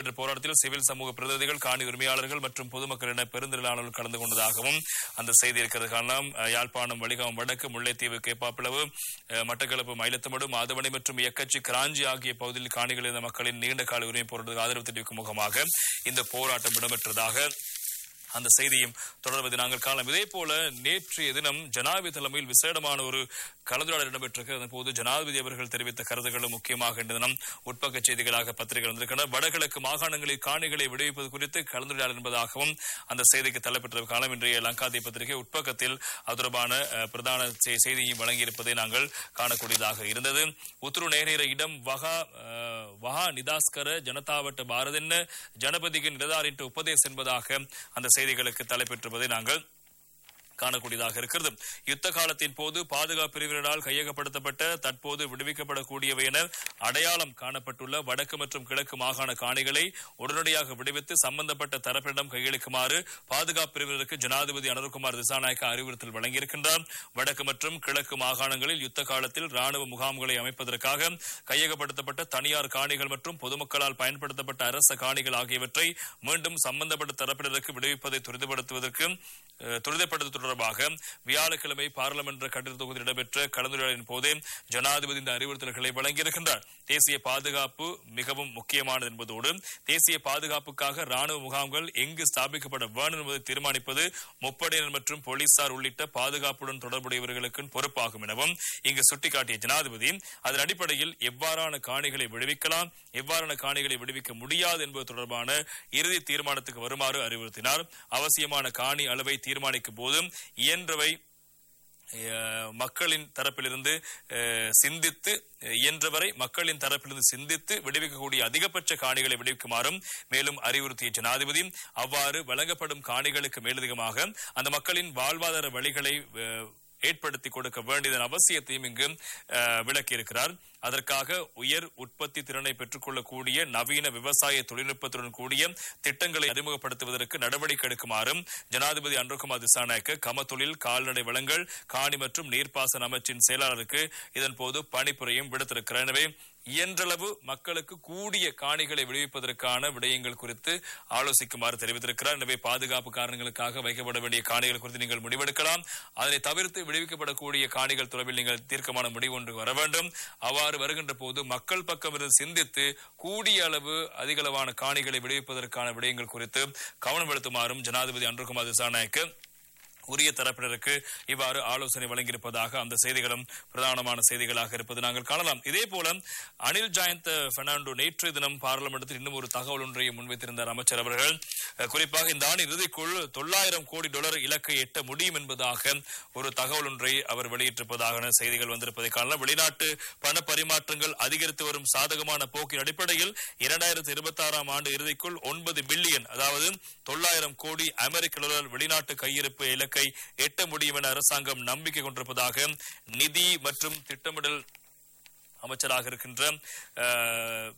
இடம்பெற்ற போராட்டத்தில் சிவில் சமூக பிரதிநிதிகள் காணி உரிமையாளர்கள் மற்றும் பொதுமக்கள் என பெருந்திரளானவர்கள் கலந்து கொண்டதாகவும் அந்த செய்தி இருக்கிறது காரணம் அஹ், யாழ்ப்பாணம் வலிகாமம் வடக்கு முல்லைத்தீவு கேப்பாப்பிளவு அஹ், மட்டக்களப்பு மயிலத்தமடு மாதவனை மற்றும் எக்கச்சி கிராஞ்சி ஆகிய பகுதியில் காணிகள் இருந்த மக்களின் நீண்ட கால உரிமை போராட்டத்துக்கு ஆதரவு தெரிவிக்கும் முகமாக இந்த போராட்டம் இடம்பெற்றதாக அந்த செய்தியும் தொடர்வதை நாங்கள் காணலாம் இதே போல நேற்றைய தினம் ஜனாதிபதி தலைமையில் விசேடமான ஒரு கலந்துரையாடல் இடம்பெற்றிருக்கிறது போது ஜனாதிபதி அவர்கள் தெரிவித்த கருத்துக்களும் முக்கியமாக இன்று தினம் உட்பக்க செய்திகளாக பத்திரிகை வந்திருக்கின்றன வடகிழக்கு மாகாணங்களில் காணிகளை விடுவிப்பது குறித்து கலந்துரையாடல் என்பதாகவும் அந்த செய்திக்கு தள்ளப்பட்ட காலம் இன்றைய லங்காதி பத்திரிகை உட்பக்கத்தில் அது தொடர்பான அஹ், பிரதான செ- செய்தியை வழங்கியிருப்பதை நாங்கள் காணக்கூடியதாக இருந்தது உத்துரு நேர இடம் வகா அஹ், வஹா நிதாஸ்கர ஜனதாவட்ட பாரதென்ன ஜனபதிக்கு நிலதாரின் உபதேஸ் என்பதாக அந்த செய்திகளுக்கு தலைப்பெற்றிருப்பதை நாங்கள் காணக்கூடியதாக இருக்கிறது யுத்த காலத்தின் போது பாதுகாப்பு பிரிவினரால் கையகப்படுத்தப்பட்ட தற்போது விடுவிக்கப்படக்கூடியவை என அடையாளம் காணப்பட்டுள்ள வடக்கு மற்றும் கிழக்கு மாகாண காணிகளை உடனடியாக விடுவித்து சம்பந்தப்பட்ட தரப்பிடம் கையளிக்குமாறு பாதுகாப்பு பிரிவினருக்கு ஜனாதிபதி அனுர்குமார் திசாநாயக்க அறிவுறுத்தல் வழங்கியிருக்கின்றார் வடக்கு மற்றும் கிழக்கு மாகாணங்களில் யுத்த காலத்தில் ராணுவ முகாம்களை அமைப்பதற்காக கையகப்படுத்தப்பட்ட தனியார் காணிகள் மற்றும் பொதுமக்களால் பயன்படுத்தப்பட்ட அரச காணிகள் ஆகியவற்றை மீண்டும் சம்பந்தப்பட்ட தரப்பினருக்கு விடுவிப்பதை துரிதப்படுத்துவதற்கு அஹ், துரிதப்படுத்துவது தொடர்பாக வியாழக்கிழமை பாராளுமன்ற கட்டிட தொகுதியில் இடம்பெற்ற கலந்துரையாடலின் போதே ஜனாதிபதி இந்த அறிவுறுத்தல்களை வழங்கியிருக்கின்றார் தேசிய பாதுகாப்பு மிகவும் முக்கியமானது என்பதோடு தேசிய பாதுகாப்புக்காக ராணுவ முகாம்கள் எங்கு ஸ்தாபிக்கப்பட வேண்டும் என்பதை தீர்மானிப்பது முப்படையினர் மற்றும் போலீசார் உள்ளிட்ட பாதுகாப்புடன் தொடர்புடையவர்களுக்கு பொறுப்பாகும் எனவும் இங்கு சுட்டிக்காட்டிய ஜனாதிபதி அதன் அடிப்படையில் எவ்வாறான காணிகளை விடுவிக்கலாம் எவ்வாறான காணிகளை விடுவிக்க முடியாது என்பது தொடர்பான இறுதி தீர்மானத்துக்கு வருமாறு அறிவுறுத்தினார் அவசியமான காணி அளவை தீர்மானிக்கும் போதும் இயன்றவை அஹ், மக்களின் தரப்பிலிருந்து அஹ், சிந்தித்து அஹ், இயன்றவரை மக்களின் தரப்பிலிருந்து சிந்தித்து விடுவிக்கக்கூடிய அதிகபட்ச காணிகளை விடுவிக்குமாறும் மேலும் அறிவுறுத்திய ஜனாதிபதி அவ்வாறு வழங்கப்படும் காணிகளுக்கு மேலதிகமாக அந்த மக்களின் வாழ்வாதார வழிகளை அஹ், ஏற்படுத்தி கொடுக்க வேண்டியதன் அவசியத்தையும் இங்கு அஹ், விளக்கியிருக்கிறார் அதற்காக உயர் உற்பத்தி திறனை பெற்றுக்கொள்ளக்கூடிய நவீன விவசாய தொழில்நுட்பத்துடன் கூடிய திட்டங்களை அறிமுகப்படுத்துவதற்கு நடவடிக்கை எடுக்குமாறும் ஜனாதிபதி அன்ருகுமார் திசாநாயக்க கமத்தொழில் கால்நடை வளங்கள் காணி மற்றும் நீர்ப்பாசன அமைச்சின் செயலாளருக்கு இதன்போது பணிப்புரையும் விடுத்திருக்கிறார் எனவே இயன்றளவு மக்களுக்கு கூடிய காணிகளை விடுவிப்பதற்கான விடயங்கள் குறித்து ஆலோசிக்குமாறு தெரிவித்திருக்கிறார் எனவே பாதுகாப்பு காரணங்களுக்காக வைக்கப்பட வேண்டிய காணிகள் குறித்து நீங்கள் முடிவெடுக்கலாம் அதனை தவிர்த்து விடுவிக்கப்படக்கூடிய காணிகள் தொடர்பில் நீங்கள் தீர்க்கமான முடிவு ஒன்று வர வேண்டும் அவ்வாறு வருகின்ற போது மக்கள் பக்கம் இருந்து சிந்தித்து கூடிய அளவு அதிகளவான காணிகளை விடுவிப்பதற்கான விடயங்கள் குறித்து கவனம் செலுத்துமாறும் ஜனாதிபதி அன்ருகுமார் திசாநாயக்கு உரிய தரப்பினருக்கு இவ்வாறு ஆலோசனை வழங்கியிருப்பதாக அந்த செய்திகளும் பிரதானமான செய்திகளாக இருப்பது நாங்கள் காணலாம் இதே போல அனில் ஜாயந்த் பெர்னாண்டோ நேற்று தினம் பாராளுமன்றத்தில் இன்னும் ஒரு தகவல் ஒன்றையும் முன்வைத்திருந்தார் அமைச்சர் அவர்கள் அஹ், குறிப்பாக இந்த ஆண்டு இறுதிக்குள் தொள்ளாயிரம் கோடி டாலர் இலக்கை எட்ட முடியும் என்பதாக ஒரு தகவல் ஒன்றை அவர் வெளியிட்டிருப்பதாக செய்திகள் வந்திருப்பதை காணலாம் வெளிநாட்டு பண பரிமாற்றங்கள் அதிகரித்து வரும் சாதகமான போக்கின் அடிப்படையில் இரண்டாயிரத்தி இருபத்தி ஆறாம் ஆண்டு இறுதிக்குள் ஒன்பது பில்லியன் அதாவது தொள்ளாயிரம் கோடி அமெரிக்க டாலர் வெளிநாட்டு கையிருப்பு இலக்கை எட்ட முடியும் என அரசாங்கம் நம்பிக்கை கொண்டிருப்பதாக நிதி மற்றும் திட்டமிடல் அமைச்சராக இருக்கின்ற அஹ்,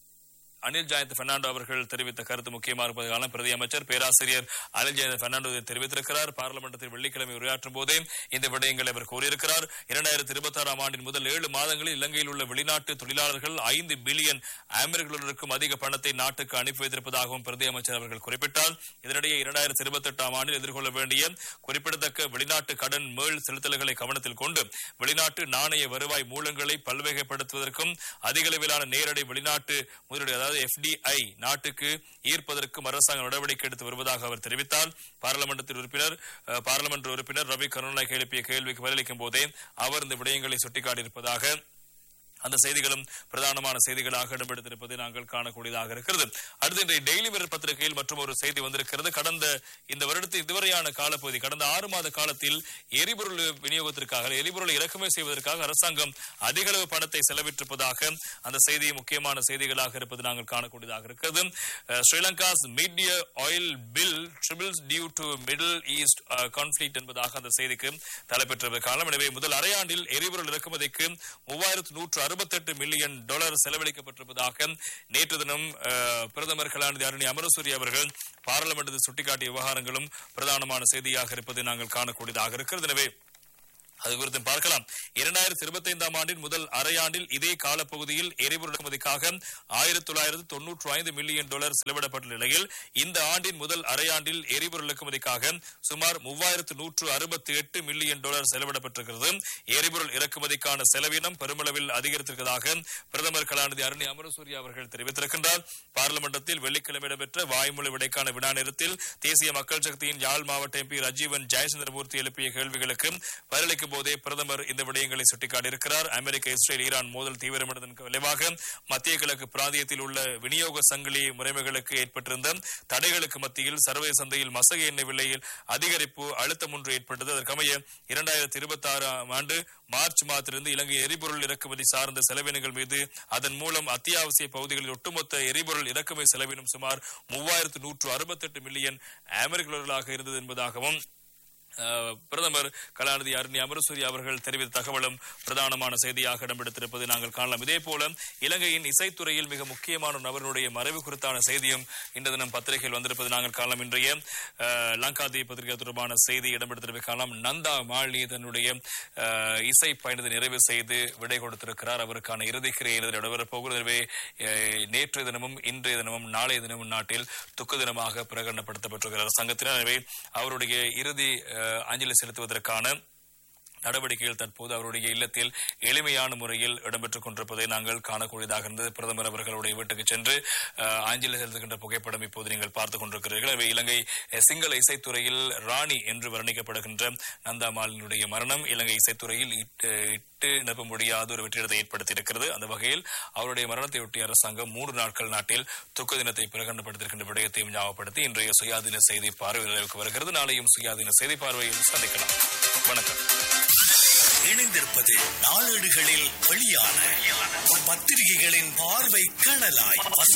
அனில் ஜெயந்த் பெர்னாண்டோ அவர்கள் தெரிவித்த கருத்து முக்கியமாக இருப்பது காலம் பிரதி அமைச்சர் பேராசிரியர் அனில் ஜெயந்த் பெர்னாண்டோ இதை தெரிவித்திருக்கிறார் பார்லிமெண்டத்தில் வெள்ளிக்கிழமை உரையாற்றும் போதே இந்த விடயங்களை அவர் கூறியிருக்கிறார் இரண்டாயிரத்தி இருபத்தி ஆறாம் ஆண்டின் முதல் ஏழு மாதங்களில் இலங்கையில் உள்ள வெளிநாட்டு தொழிலாளர்கள் ஐந்து பில்லியன் அமெரிக்கர்களுக்கும் அதிக பணத்தை நாட்டுக்கு அனுப்பி வைத்திருப்பதாகவும் பிரதி அமைச்சர் அவர்கள் குறிப்பிட்டார் இதனிடையே இரண்டாயிரத்தி இருபத்தி எட்டாம் ஆண்டில் எதிர்கொள்ள வேண்டிய குறிப்பிடத்தக்க வெளிநாட்டு கடன் மேல் செலுத்தல்களை கவனத்தில் கொண்டு வெளிநாட்டு நாணய வருவாய் மூலங்களை பல்வகைப்படுத்துவதற்கும் அதிக அளவிலான நேரடி வெளிநாட்டு முதலீடு அதாவது எஃப்டிஐ நாட்டுக்கு ஈர்ப்பதற்கும் அரசாங்கம் நடவடிக்கை எடுத்து வருவதாக அவர் தெரிவித்தார் பாராளுமன்றத்தில் உறுப்பினர் அஹ், பாராளுமன்ற உறுப்பினர் ரவி கருணாநாயக் எழுப்பிய கேள்விக்கு பதிலளிக்கும் போதே அவர் இந்த விடயங்களை சுட்டிக்காட்டியிருப்பதாக அந்த செய்திகளும் பிரதானமான செய்திகளாக இடம்பெடுத்திருப்பதை நாங்கள் காணக்கூடியதாக இருக்கிறது அடுத்து இன்றைய டெய்லி மிரர் பத்திரிகையில் மற்றும் ஒரு செய்தி வந்திருக்கிறது கடந்த இந்த வருடத்தின் இதுவரையான காலப்பகுதி கடந்த ஆறு மாத காலத்தில் எரிபொருள் விநியோகத்திற்காக எரிபொருளை இறக்குமதி செய்வதற்காக அரசாங்கம் அதிக அளவு பணத்தை செலவிட்டிருப்பதாக அந்த செய்தி முக்கியமான செய்திகளாக இருப்பது நாங்கள் காணக்கூடியதாக இருக்கிறது அஹ், Sri Lanka's media oil bill triples due to Middle East conflict என்பதாக அந்த செய்திக்கு தலைப்பெற்ற காலம் எனவே முதல் அரையாண்டில் எரிபொருள் இறக்குமதிக்கு மூவாயிரத்து நூற்று அறுபத்தெட்டு மில்லியன் டாலர் செலவழிக்கப்பட்டிருப்பதாக நேற்று தினம் அஹ், பிரதமர் கலாநிதி அருணி அமரசூரி அவர்கள் பாராளுமன்றத்தில் சுட்டிக்காட்டிய விவகாரங்களும் பிரதானமான செய்தியாக இருப்பதை நாங்கள் காணக்கூடியதாக இருக்கிறது எனவே அது குறித்து பார்க்கலாம் இரண்டாயிரத்தி இருபத்தி ஐந்தாம் ஆண்டின் முதல் அரையாண்டில் இதே காலப்பகுதியில் எரிபொருள் இறக்குமதிக்காக ஆயிரத்தி தொள்ளாயிரத்தி தொன்னூற்றி ஐந்து மில்லியன் டாலர் செலவிடப்பட்ட நிலையில் இந்த ஆண்டின் முதல் அரையாண்டில் எரிபொருள் இறக்குமதிக்காக சுமார் மூவாயிரத்து நூற்று அறுபத்தி எட்டு மில்லியன் டாலர் செலவிடப்பட்டிருக்கிறது எரிபொருள் இறக்குமதிக்கான செலவினம் பெருமளவில் அதிகரித்திருப்பதாக பிரதமர் கலாநிதி அருணி அமரசூரிய அவர்கள் தெரிவித்திருக்கின்றார் பார்லிமெண்டத்தில் வெள்ளிக்கிழமை இடம்பெற்ற வாய்மொழி விடைக்கான வினா நேரத்தில் தேசிய மக்கள் சக்தியின் யாழ் மாவட்ட எம்பி ரஜீவன் ஜெயசந்திரமூர்த்தி எழுப்பிய கேள்விகளுக்கு பதிலளிக்கும் போதே பிரதமர் இந்த விடயங்களை சுட்டிக்காட்டியிருக்கிறார் அமெரிக்க இஸ்ரேல் ஈரான் மோதல் தீவிரமடைந்ததன் விளைவாக மத்திய கிழக்கு பிராந்தியத்தில் உள்ள விநியோக சங்கிலி முறைமைகளுக்கு ஏற்பட்டிருந்த தடைகளுக்கு மத்தியில் சர்வதேச சந்தையில் மசக எண்ணெய் விலையில் அதிகரிப்பு அழுத்தம் ஒன்று ஏற்பட்டது அதற்கமைய இரண்டாயிரத்தி இருபத்தி ஆறாம் ஆண்டு மார்ச் மாதத்திலிருந்து இலங்கை எரிபொருள் இறக்குமதி சார்ந்த செலவினங்கள் மீது அதன் மூலம் அத்தியாவசிய பகுதிகளில் ஒட்டுமொத்த எரிபொருள் இறக்குமதி செலவினம் சுமார் மூவாயிரத்து நூற்று அறுபத்தெட்டு மில்லியன் அமெரிக்க டாலர்களாக இருந்தது என்பதாகவும் அஹ், பிரதமர் கலாநிதி அருணி அமரசூரி அவர்கள் தெரிவித்த தகவலும் பிரதானமான செய்தியாக இடம்பெடுத்திருப்பதை நாங்கள் காணலாம் இதே போல இலங்கையின் இசைத்துறையில் மிக முக்கியமான ஒரு நபருடைய மறைவு குறித்தான செய்தியும் இந்த தினம் பத்திரிகையில் வந்திருப்பதை நாங்கள் காணலாம் இன்றைய அஹ், லங்காதி பத்திரிகை தொடர்பான செய்தி இடம்பெடுத்திருப்பதை காணலாம் நந்தா மாலினி தன்னுடைய அஹ், இசை பயணத்தை நிறைவு செய்து விடை கொடுத்திருக்கிறார் அவருக்கான இறுதிக்கிரை நடைபெறப் போகிறது எனவே அஹ், நேற்றைய தினமும் இன்றைய தினமும் நாளைய தினமும் நாட்டில் துக்க தினமாக பிரகடனப்படுத்தப்பட்டிருக்கிறார் சங்கத்தினர் எனவே அவருடைய இறுதி அஹ், அஞ்சலி செலுத்துவதற்கான நடவடிக்கைகள் தற்போது அவருடைய இல்லத்தில் எளிமையான முறையில் இடம்பெற்றுக் கொண்டிருப்பதை நாங்கள் காணக்கூடியதாக இருந்தது பிரதமர் அவர்களுடைய வீட்டுக்கு சென்று அஹ், அஞ்சலி செலுத்துகின்ற புகைப்படம் இப்போது நீங்கள் பார்த்துக் கொண்டிருக்கிறீர்கள் எனவே இலங்கை அஹ், சிங்கள இசைத்துறையில் ராணி என்று வர்ணிக்கப்படுகின்ற நந்தா மாலினுடைய மரணம் இலங்கை இசைத்துறையில் இட்டு இட்டு நிரப்ப முடியாத ஒரு வெற்றிடத்தை ஏற்படுத்தியிருக்கிறது அந்த வகையில் அவருடைய மரணத்தையொட்டி அரசாங்கம் மூன்று நாட்கள் நாட்டில் துக்க தினத்தை பிரகடனப்படுத்தியிருக்கின்ற விடயத்தையும் ஞாபகப்படுத்தி இன்றைய சுயாதீன செய்தி பார்வையில் வருகிறது நாளையும் சுயாதீன செய்தி பார்வையில் சந்திக்கலாம் வணக்கம் இணைந்திருப்பது நாளேடுகளில் வெளியான பத்திரிகைகளின் பார்வை கணலாய்